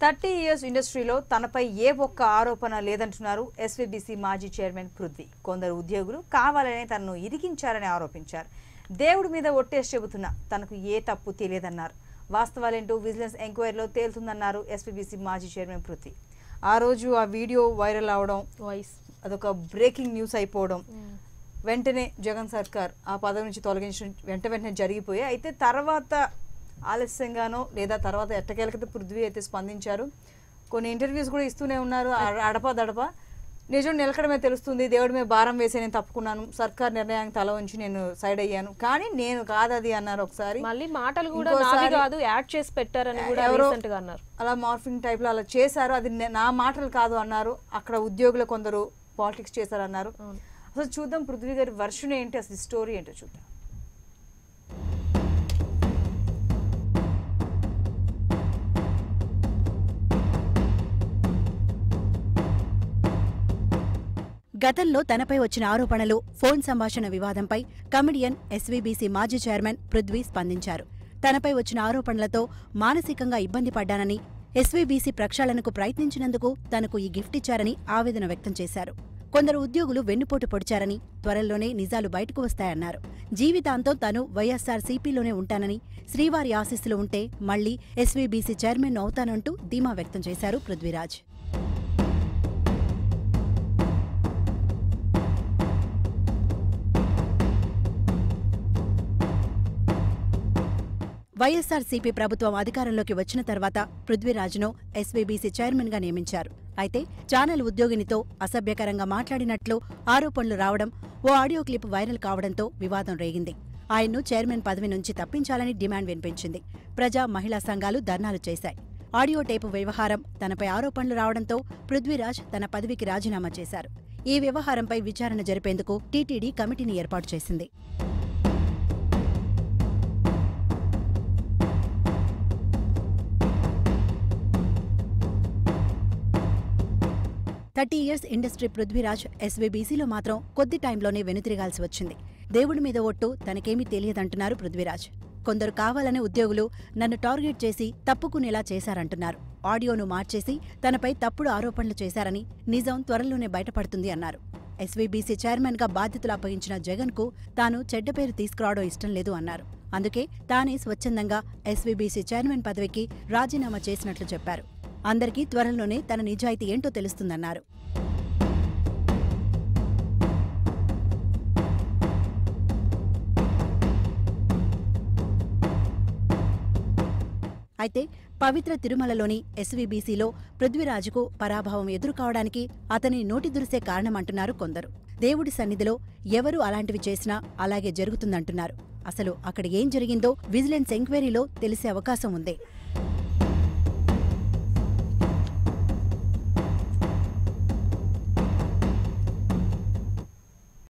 Thirty years ఇండస్ట్రీలో తనపై ఏ ఒక్క ఆరోపణ లేదంటున్నారు ఎస్వీబీసీ మాజీ చైర్మన్ పృథ్వీ కొందరు ఉద్యోగులు కావాలనే తనను ఇరికించారని ఆరోపించారు దేవుడి మీద ఒట్టేసి చెబుతున్నా తనకు ఏ తప్పు తెలియదన్నారు వాస్తవాలేంటో విజిలెన్స్ ఎంక్వైరీలో తేలుతుందన్నారు ఎస్వీబీసీ మాజీ చైర్మన్ పృథ్వీ ఆ రోజు ఆ వీడియో వైరల్ అవడం వాయిస్ అదొక బ్రేకింగ్ న్యూస్ అయిపోవడం వెంటనే జగన్ సర్కార్ ఆ పదవి నుంచి తొలగించడం వెంట వెంటనే జరిగిపోయాయి అయితే తర్వాత ఆలస్యంగానో లేదా తర్వాత ఎట్టకేలకైతే పృథ్వీ అయితే స్పందించారు కొన్ని ఇంటర్వ్యూస్ కూడా ఇస్తూనే ఉన్నారు అ- అడప దడప నిజం నిలకడమే తెలుస్తుంది దేవుడి మీద భారం వేసి నేను తప్పుకున్నాను సర్కార్ నిర్ణయానికి తల ఉంచి నేను సైడ్ అయ్యాను కానీ నేను కాదది అన్నారు ఒకసారి మళ్ళీ మాటలు కూడా నావి ఇంకోసారి కాదు యాడ్ చేసి పెట్టారని కూడా ఎవరో రీసెంట్ గా అన్నారు అలా మార్ఫింగ్ టైప్లో అలా చేశారు అది నే- నా మాటలు కాదు అన్నారు అక్కడ ఉద్యోగులు కొందరు పాలిటిక్స్ చేశారు అన్నారు అవును. అసలు చూద్దాం పృథ్వీ గారి వర్షన్ ఏంటి అసలు స్టోరీ ఏంటో చూద్దాం గతంలో తనపై వచ్చిన ఆరోపణలు ఫోన్ సంభాషణ వివాదంపై కమిడియన్ ఎస్వీబీసీ మాజీ చైర్మన్ పృథ్వీ స్పందించారు తనపై వచ్చిన ఆరోపణలతో మానసికంగా ఇబ్బంది పడ్డానని ఎస్వీబీసీ ప్రక్షాళనకు ప్రయత్నించినందుకు తనకు ఈ గిఫ్ట్ ఇచ్చారని ఆవేదన వ్యక్తం చేశారు కొందరు ఉద్యోగులు వెన్నుపోటు పొడిచారని త్వరలోనే నిజాలు బయటకు వస్తాయన్నారు జీవితాంతం తాను వైఎస్సార్ సిపిలోనే ఉంటానని శ్రీవారి ఆశీస్సులు ఉంటే మళ్లీ ఎస్వీబీసీ చైర్మన్ అవుతానంటూ ధీమా వ్యక్తం చేశారు పృథ్వీరాజ్ వైఎస్సార్సీపీ ప్రభుత్వం అధికారంలోకి వచ్చిన తర్వాత పృథ్వీరాజ్ను ఎస్వీబీసీ చైర్మన్గా నియమించారు అయితే ఛానల్ ఉద్యోగినితో అసభ్యకరంగా మాట్లాడినట్లు ఆరోపణలు రావడం ఓ ఆడియో క్లిప్ వైరల్ కావడంతో వివాదం రేగింది ఆయన్ను చైర్మన్ పదవి నుంచి తప్పించాలని డిమాండ్ వినిపించింది ప్రజా మహిళా సంఘాలు ధర్నాలు చేశాయి ఆడియో టేపు వ్యవహారం తనపై ఆరోపణలు రావడంతో పృథ్వీరాజ్ తన పదవికి రాజీనామా చేశారు ఈ వ్యవహారంపై విచారణ జరిపేందుకు టీటీడీ కమిటీని ఏర్పాటు చేసింది థర్టీ ఇయర్స్ ఇండస్ట్రీ పృథ్వీరాజ్ ఎస్వీబీసీలో మాత్రం కొద్ది టైంలోనే వెనుతిరగాల్సి వచ్చింది దేవుడి మీద ఒట్టు తనకేమీ తెలియదంటున్నారు పృథ్వీరాజ్ కొందరు కావాలనే ఉద్యోగులు నన్ను టార్గెట్ చేసి తప్పుకునేలా చేశారంటున్నారు ఆడియోను మార్చేసి తనపై తప్పుడు ఆరోపణలు చేశారని నిజం త్వరలోనే బయటపడుతుంది అన్నారు ఎస్వీబీసీ చైర్మన్గా బాధ్యతలు అప్పగించిన జగన్కు తాను చెడ్డ పేరు తీసుకురావడం ఇష్టం లేదు అన్నారు అందుకే తానే స్వచ్ఛందంగా ఎస్వీబీసీ చైర్మన్ పదవికి రాజీనామా చేసినట్లు చెప్పారు అందరికీ త్వరలోనే తన నిజాయితీ ఏంటో తెలుస్తుందన్నారు అయితే పవిత్ర తిరుమలలోని ఎస్వీబీసీలో పృథ్వీరాజుకు పరాభవం ఎదురుకావడానికి అతని నోటి దురిసే కారణమంటున్నారు కొందరు దేవుడి సన్నిధిలో ఎవరు అలాంటివి చేసినా అలాగే జరుగుతుందంటున్నారు అసలు అక్కడ ఏం జరిగిందో విజిలెన్స్ ఎంక్వైరీలో తెలిసే అవకాశం ఉంది